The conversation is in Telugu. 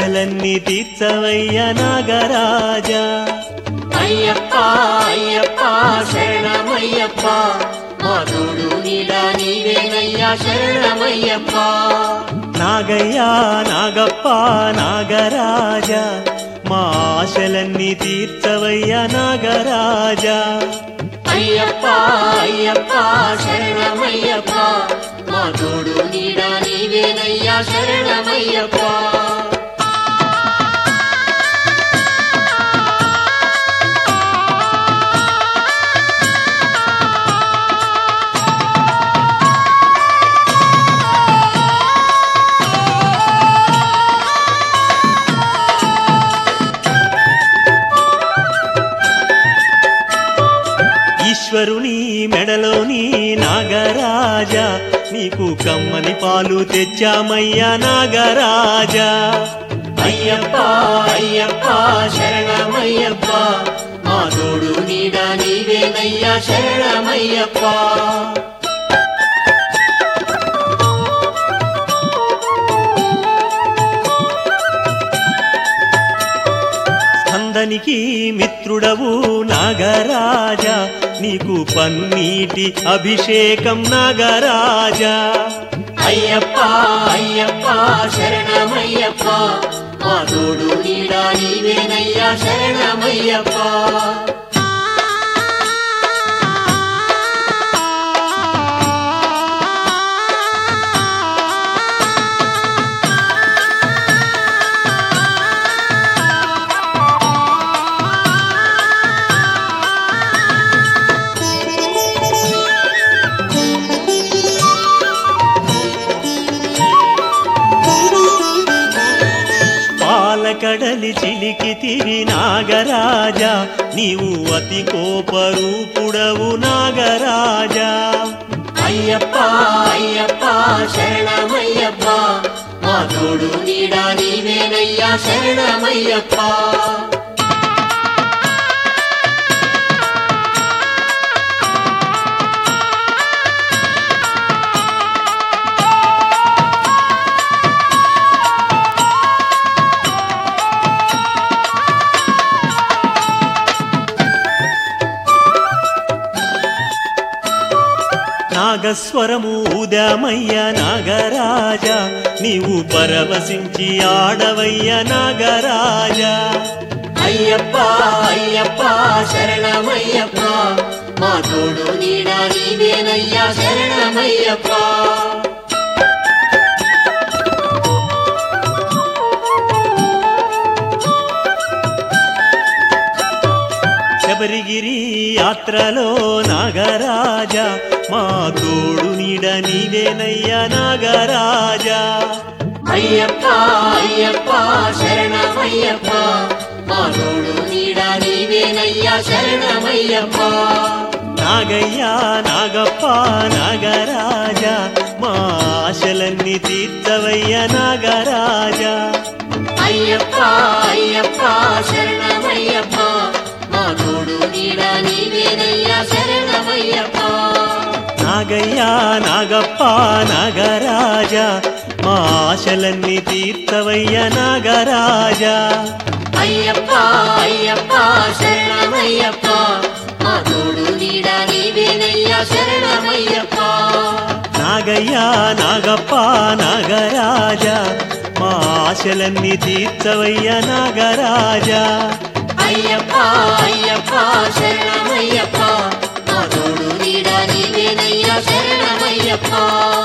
ఆశలన్నీ తీర్చవయ్య నాగరాజా అయ్యప్ప అయ్యప్ప శరణమయ్యప్ప మా తోడు నీడా నీవేనయ్యా శరణమయ్యప్ప నాగయ్యా నాగప్ప నాగరాజా మా ఆశలన్నీ తీర్చవయ్య నాగరాజా అయ్యప్ప అయ్యప్ప శరణమయ్యప్ప మా తోడు నీడా నీవేనయ్యా శరణమయ్యప్ప ఈశ్వరుని మెడలోని నాగరాజా నీకు కమ్మని పాలు తెచ్చామయ్యా నాగరాజా అయ్యప్ప అయ్యప్ప శరణమయ్యప్ప మా తోడు నీడా నీవేనయ్యా శరణమయ్యప్ప స్కందనికి మిత్రుడవు నాగరాజా నీకు పన్నీటి అభిషేకం నాగరాజా అయ్యప్ప అయ్యప్ప శరణమయ్యప్ప మా తోడు నీడా నీవేనయ్యా శరణమయ్యప్ప పాలకడలి చిలికి తిరి నాగరాజా నీవు అతి కోపరూపుడవు నాగరాజా అయ్యప్ప అయ్యప్ప శరణమయ్యప్ప మా తోడు నీడా నీవేనయ్యా శరణమయ్యప్ప నాగస్వరము ఉదమయ్య నాగరాజా నీవు పరవశించి ఆడవయ్య నాగరాజా అయ్యప్ప అయ్యప్ప శరణమయ్యప్ప మా తోడు నీడా నీవేనయ్యా శరణమయ్యప్ప శబరిగిరి యాత్రలో నాగరాజా మా తోడు నీడ నీవేనయ్య నాగరాజా అయ్యప్ప అయ్యప్ప శరణమయ్యప్ప మా తోడు నీడా నీవేనయ్యా శరణమయ్యప్ప నాగయ్యా నాగప్ప నాగరాజా మా ఆశలన్నీ తీర్చవయ్య నాగరాజా అయ్యప్ప అయ్యప్ప శరణమయ్యప్ప మా తోడు నీడా నీవేనయ్యా శరణమయ్యప్ప నాగయ్యా నాగప్ప నాగరాజా మా ఆశలన్నీ తీర్చవయ్య నాగరాజా అయ్యప్ప అయ్యప్ప శరణమయ్యప్ప మా తోడు నీడా నీవేనయ్యా శరణమయ్యప్ప నాగయ్యా నాగప్ప నాగరాజా మా ఆశలన్నీ తీర్చవయ్య నాగరాజా అయ్యప్ప అయ్యప్ప శరణమయ్యప్ప మా తోడు నీడా నీవేనయ్యా శరణమయ్యప్ప